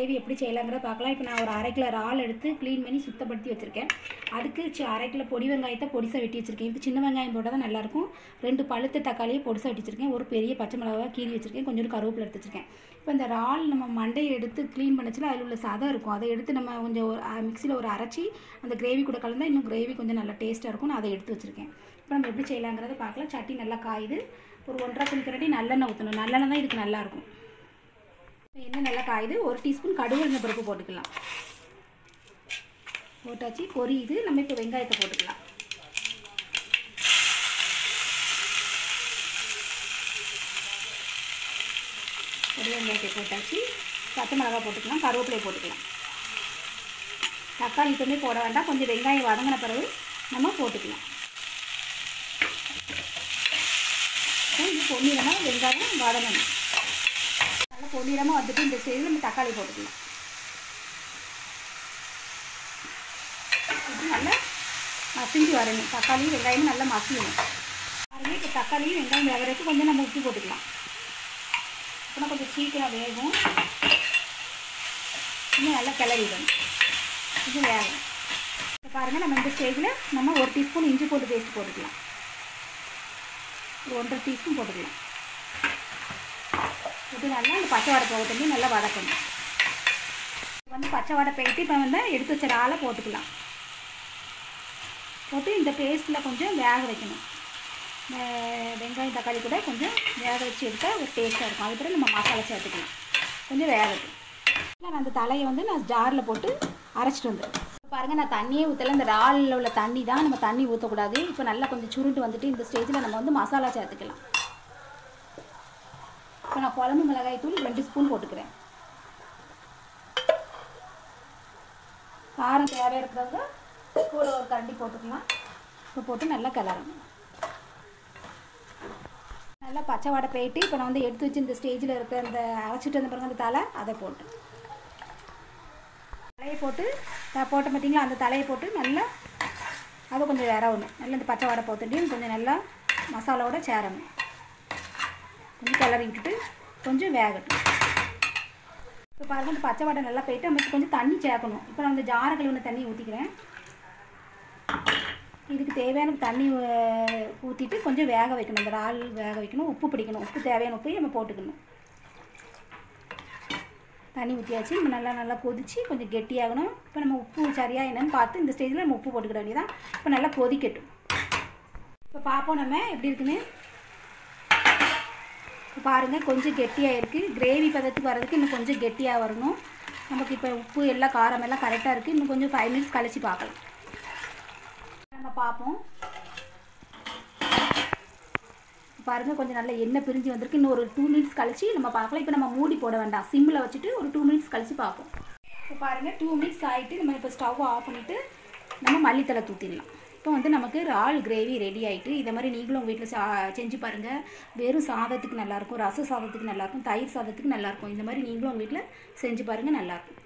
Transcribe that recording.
gravy எப்படி செய்யலாங்கிறத பார்க்கலாம் இப்போ நான் ஒரு அரை கிலோ இறால் எடுத்து க்ளீன் பண்ணி சுத்தப்படுத்தி வச்சுருக்கேன் அதுக்கு சி- அரை கிலோ பொடி வெங்காயத்தை பொடிசாக வெட்டி வச்சுருக்கேன் இப்போ சின்ன வெங்காயம் போட்டால் தான் நல்லாயிருக்கும் ரெண்டு பழுத்த தக்காளியை பொடிசாக வெட்டி வச்சுருக்கேன் ஒரு பெரிய பச்சை மிளகா கீறி வச்சுருக்கேன் கொஞ்சம் கருவேப்பிலை எடுத்து வச்சுருக்கேன் இப்போ இந்த இறால் நம்ம மண்டையை எடுத்து க்ளீன் பண்ணச்சுல அதில் உள்ள சதை இருக்கும் அதை எடுத்து நம்ம கொஞ்சம் ஒரு மிக்சியில் ஒரு அரைச்சி அந்த கிரேவி கூட கலந்தால் இன்னும் கிரேவி கொஞ்சம் நல்லா டேஸ்ட்டாக இருக்கும் நான் அதை எடுத்து வச்சுருக்கேன் இப்போ நம்ம எப்படி செய்யலாங்கிறத பார்க்கலாம் சட்டி நல்லா காயுது ஒரு ஒன்றரை குளிக்கரண்டி நல்லெண்ணெய் ஊற்றணும் நல்லெண்ணெய் தான் இதுக்கு நல்லாயிருக்கும் இப்போ எண்ணெய் நல்லா காயுது ஒரு டீஸ்பூன் கடுகு எண்ணெய் பருப்பு போட்டுக்கலாம் போட்டாச்சு பொரியுது நம்ம இப்போ வெங்காயத்தை போட்டுக்கலாம் பொடி வெங்காயத்தை போட்டாச்சு பச்சை மிளகா போட்டுக்கலாம் கருவேப்பிலை போட்டுக்கலாம் தக்காளி இப்போமே போட வேண்டாம் கொஞ்சம் வெங்காயம் வதங்கின பிறகு நம்ம போட்டுக்கலாம் இப்போ இது பொன்னிறமாக வெங்காயம் வதங்கணும் நல்லா பொன்னிறமாக வந்துட்டு இந்த ஸ்டேஜில் நம்ம தக்காளி போட்டுக்கலாம் இது நல்லா மசிஞ்சு வரணும் தக்காளியும் வெங்காயமும் நல்லா மசியணும் பாருங்க இப்போ தக்காளியும் வெங்காயம் வேகிறதுக்கு கொஞ்சம் நம்ம உப்பு போட்டுக்கலாம் அப்புறம் கொஞ்சம் சீக்கிரம் வேகும் இன்னும் நல்லா கிளறிடணும் இது வேகும் இப்போ பாருங்கள் நம்ம இந்த ஸ்டேஜில் நம்ம ஒரு டீஸ்பூன் இஞ்சி போட்டு பேஸ்ட் போட்டுக்கலாம் ஒரு ஒன்றரை டீஸ்பூன் போட்டுக்கலாம் இது நல்லா இந்த பச்சை வடை போகட்டும் நல்லா வதக்கணும் வந்து பச்சை வடை போயிட்டு இப்போ வந்து எடுத்து வச்ச இறாலை போட்டுக்கலாம் போட்டு இந்த பேஸ்ட்டில் கொஞ்சம் வேக வைக்கணும் இந்த வெங்காயம் தக்காளி கூட கொஞ்சம் வேக வச்சு எடுத்தால் ஒரு டேஸ்ட்டாக இருக்கும் அதுக்கப்புறம் நம்ம மசாலா சேர்த்துக்கலாம் கொஞ்சம் வேகட்டும் நான் அந்த தலையை வந்து நான் ஜாரில் போட்டு அரைச்சிட்டு வந்துடுறேன் பாருங்கள் நான் தண்ணியே ஊற்றல இந்த இறாலில் உள்ள தண்ணி தான் நம்ம தண்ணி ஊற்றக்கூடாது இப்போ நல்லா கொஞ்சம் சுருண்டு வந்துட்டு இந்த ஸ்டேஜில் நம்ம வந்து மசாலா சேர்த்துக்கலாம் இப்போ நான் குழம்பு மிளகாய் தூள் ரெண்டு ஸ்பூன் போட்டுக்கிறேன் காரம் தேவை இருக்கிறவங்க கூட ஒரு கரண்டி போட்டுக்கலாம் இப்போ போட்டு நல்லா கிளறணும் நல்லா பச்சை வடை போயிட்டு இப்போ நான் வந்து எடுத்து வச்சு இந்த ஸ்டேஜில் இருக்க அந்த அரைச்சிட்டு வந்த பிறகு அந்த தலை அதை போட்டு தலையை போட்டு த- போட்ட பார்த்தீங்களா அந்த தலையை போட்டு நல்லா அதை கொஞ்சம் விரவணும் நல்லா இந்த பச்சை வடை போட்டுட்டு கொஞ்சம் நல்லா மசாலாவோட சேரணும் கொஞ்சம் கிளறி விட்டுட்டு கொஞ்சம் வேகட்டும் இப்போ பாருங்க இந்த பச்சை வடை நல்லா போயிட்டு நம்ம கொஞ்சம் தண்ணி சேர்க்கணும் இப்போ நான் இந்த ஜார கழுவின தண்ணி ஊற்றிக்கிறேன் இதுக்கு தேவையான தண்ணி ஊற்றிட்டு கொஞ்சம் வேக வைக்கணும் இந்த இறால் வேக வைக்கணும் உப்பு பிடிக்கணும் உப்பு தேவையான உப்பு நம்ம போட்டுக்கணும் தண்ணி ஊற்றியாச்சு நம்ம நல்லா நல்லா கொதிச்சு கொஞ்சம் கெட்டியாகணும் இப்போ நம்ம உப்பு சரியாக என்னன்னு பார்த்து இந்த ஸ்டேஜில் நம்ம உப்பு போட்டுக்கிட வேண்டியதான் இப்போ நல்லா கொதிக்கட்டும் இப்போ பார்ப்போம் நம்ம எப்படி இருக்குன்னு இப்போ பாருங்கள் கொஞ்சம் கெட்டியாக இருக்குது கிரேவி பதத்துக்கு வர்றதுக்கு இன்னும் கொஞ்சம் கெட்டியாக வரணும் நமக்கு இப்போ உப்பு எல்லாம் காரம் எல்லாம் கரெக்டாக இருக்குது இன்னும் கொஞ்சம் ஃபைவ் மினிட்ஸ் கழிச்சு பார்க்கலாம் நம்ம பார்ப்போம் பாருங்கள் கொஞ்சம் நல்ல எண்ணெய் பிரிஞ்சு வந்திருக்கு இன்னும் ஒரு டூ மினிட்ஸ் கழிச்சு நம்ம பார்க்கலாம் இப்போ நம்ம மூடி போட வேண்டாம் சிம்மில் வச்சுட்டு ஒரு டூ மினிட்ஸ் கழிச்சு பார்ப்போம் இப்போ பாருங்கள் டூ மினிட்ஸ் ஆகிட்டு நம்ம இப்போ ஸ்டவ் ஆஃப் பண்ணிவிட்டு நம்ம மல்லித்தலை தூத்திடலாம் இப்போ வந்து நமக்கு இறால் கிரேவி ரெடி ஆகிட்டு இதை மாதிரி நீங்களும் உங்கள் வீட்டில் சா செஞ்சு பாருங்கள் வெறும் சாதத்துக்கு நல்லாயிருக்கும் ரச சாதத்துக்கு நல்லாயிருக்கும் தயிர் சாதத்துக்கு நல்லாயிருக்கும் இந்த மாதிரி நீங்களும் உங்கள் வீட்டில் செஞ்சு பாருங்கள் நல்லாயிருக்கும்